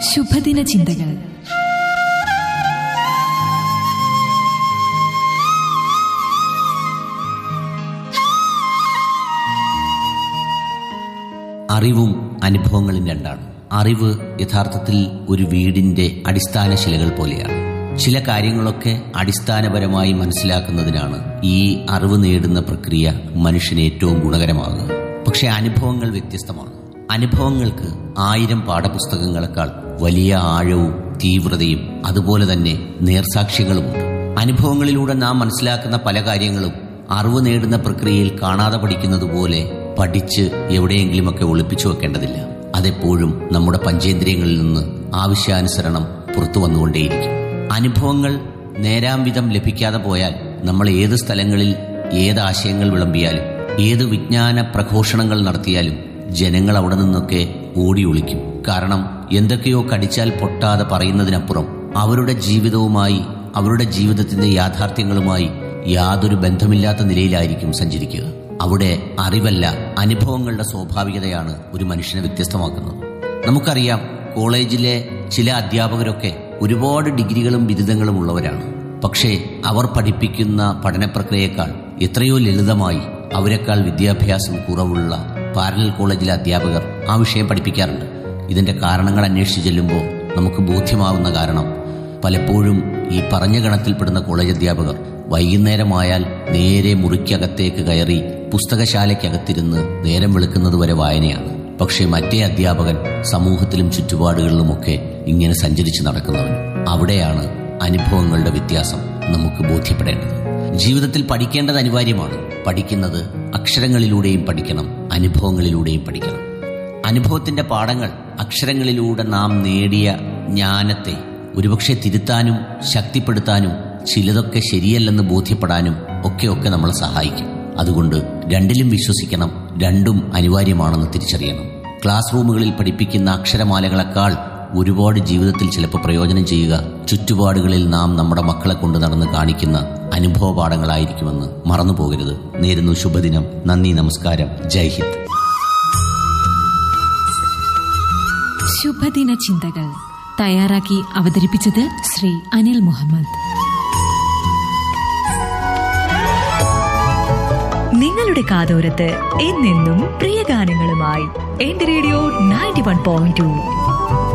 ശുഭദിന ചിന്തകൾ അറിവും അനുഭവങ്ങളും രണ്ടാണ് അറിവ് യഥാർത്ഥത്തിൽ ഒരു വീടിന്റെ അടിസ്ഥാന ശിലകൾ പോലെയാണ് ചില കാര്യങ്ങളൊക്കെ അടിസ്ഥാനപരമായി മനസ്സിലാക്കുന്നതിനാണ് ഈ അറിവ് നേടുന്ന പ്രക്രിയ മനുഷ്യന് ഏറ്റവും ഗുണകരമാകുക പക്ഷെ അനുഭവങ്ങൾ വ്യത്യസ്തമാണ് അനുഭവങ്ങൾക്ക് ആയിരം പാഠപുസ്തകങ്ങളെക്കാൾ വലിയ ആഴവും തീവ്രതയും അതുപോലെ തന്നെ നേർസാക്ഷ്യങ്ങളുമുണ്ട് അനുഭവങ്ങളിലൂടെ നാം മനസ്സിലാക്കുന്ന പല കാര്യങ്ങളും അറിവ് നേടുന്ന പ്രക്രിയയിൽ കാണാതെ പഠിക്കുന്നത് പോലെ പഠിച്ച് എവിടെയെങ്കിലുമൊക്കെ ഒളിപ്പിച്ചു വെക്കേണ്ടതില്ല അതെപ്പോഴും നമ്മുടെ പഞ്ചേന്ദ്രിയങ്ങളിൽ നിന്ന് ആവശ്യാനുസരണം പുറത്തു വന്നുകൊണ്ടേയിരിക്കും അനുഭവങ്ങൾ നേരാം വിധം ലഭിക്കാതെ പോയാൽ നമ്മൾ ഏത് സ്ഥലങ്ങളിൽ ഏത് ആശയങ്ങൾ വിളമ്പിയാലും ഏത് വിജ്ഞാന പ്രഘോഷണങ്ങൾ നടത്തിയാലും ജനങ്ങൾ അവിടെ നിന്നൊക്കെ ഓടി ഒളിക്കും കാരണം എന്തൊക്കെയോ കടിച്ചാൽ പൊട്ടാതെ പറയുന്നതിനപ്പുറം അവരുടെ ജീവിതവുമായി അവരുടെ ജീവിതത്തിന്റെ യാഥാർത്ഥ്യങ്ങളുമായി യാതൊരു ബന്ധമില്ലാത്ത നിലയിലായിരിക്കും സഞ്ചരിക്കുക അവിടെ അറിവല്ല അനുഭവങ്ങളുടെ സ്വാഭാവികതയാണ് ഒരു മനുഷ്യനെ വ്യത്യസ്തമാക്കുന്നത് നമുക്കറിയാം കോളേജിലെ ചില അധ്യാപകരൊക്കെ ഒരുപാട് ഡിഗ്രികളും ബിരുദങ്ങളും ഉള്ളവരാണ് പക്ഷേ അവർ പഠിപ്പിക്കുന്ന പഠന പ്രക്രിയയേക്കാൾ എത്രയോ ലളിതമായി അവരെക്കാൾ വിദ്യാഭ്യാസം കുറവുള്ള പാരലൽ കോളേജിലെ അധ്യാപകർ ആ വിഷയം പഠിപ്പിക്കാറുണ്ട് ഇതിന്റെ കാരണങ്ങൾ അന്വേഷിച്ച് ചെല്ലുമ്പോൾ നമുക്ക് ബോധ്യമാവുന്ന കാരണം പലപ്പോഴും ഈ പറഞ്ഞ ഗണത്തിൽപ്പെടുന്ന കോളേജ് അധ്യാപകർ വൈകുന്നേരമായാൽ നേരെ മുറിക്കകത്തേക്ക് കയറി പുസ്തകശാലയ്ക്കകത്തിരുന്ന് നേരം വെളുക്കുന്നത് വരെ വായനയാണ് പക്ഷേ മറ്റേ അധ്യാപകൻ സമൂഹത്തിലും ചുറ്റുപാടുകളിലുമൊക്കെ ഇങ്ങനെ സഞ്ചരിച്ച് നടക്കുന്നവൻ അവിടെയാണ് അനുഭവങ്ങളുടെ വ്യത്യാസം നമുക്ക് ബോധ്യപ്പെടേണ്ടത് ജീവിതത്തിൽ പഠിക്കേണ്ടത് അനിവാര്യമാണ് പഠിക്കുന്നത് അക്ഷരങ്ങളിലൂടെയും പഠിക്കണം അനുഭവങ്ങളിലൂടെയും പഠിക്കണം അനുഭവത്തിന്റെ പാഠങ്ങൾ അക്ഷരങ്ങളിലൂടെ നാം നേടിയ ജ്ഞാനത്തെ ഒരുപക്ഷെ തിരുത്താനും ശക്തിപ്പെടുത്താനും ചിലതൊക്കെ ശരിയല്ലെന്ന് ബോധ്യപ്പെടാനും ഒക്കെ ഒക്കെ നമ്മളെ സഹായിക്കും അതുകൊണ്ട് രണ്ടിലും വിശ്വസിക്കണം രണ്ടും അനിവാര്യമാണെന്ന് തിരിച്ചറിയണം ക്ലാസ് റൂമുകളിൽ പഠിപ്പിക്കുന്ന അക്ഷരമാലകളെക്കാൾ ഒരുപാട് ജീവിതത്തിൽ ചിലപ്പോൾ പ്രയോജനം ചെയ്യുക ചുറ്റുപാടുകളിൽ നാം നമ്മുടെ മക്കളെ കൊണ്ട് നടന്ന് കാണിക്കുന്ന അനുഭവ പാഠങ്ങളായിരിക്കുമെന്ന് മറന്നു പോകരുത് നേരുന്നു ശുഭദിനം നന്ദി നമസ്കാരം ജയ് ഹിന്ദ് ശുഭദിന ചിന്തകൾ തയ്യാറാക്കി അവതരിപ്പിച്ചത് ശ്രീ അനിൽ മുഹമ്മദ് നിങ്ങളുടെ കാതോരത്ത് എന്നെന്നും പ്രിയ ഗാനങ്ങളുമായി എന്റെ radio ninety one point to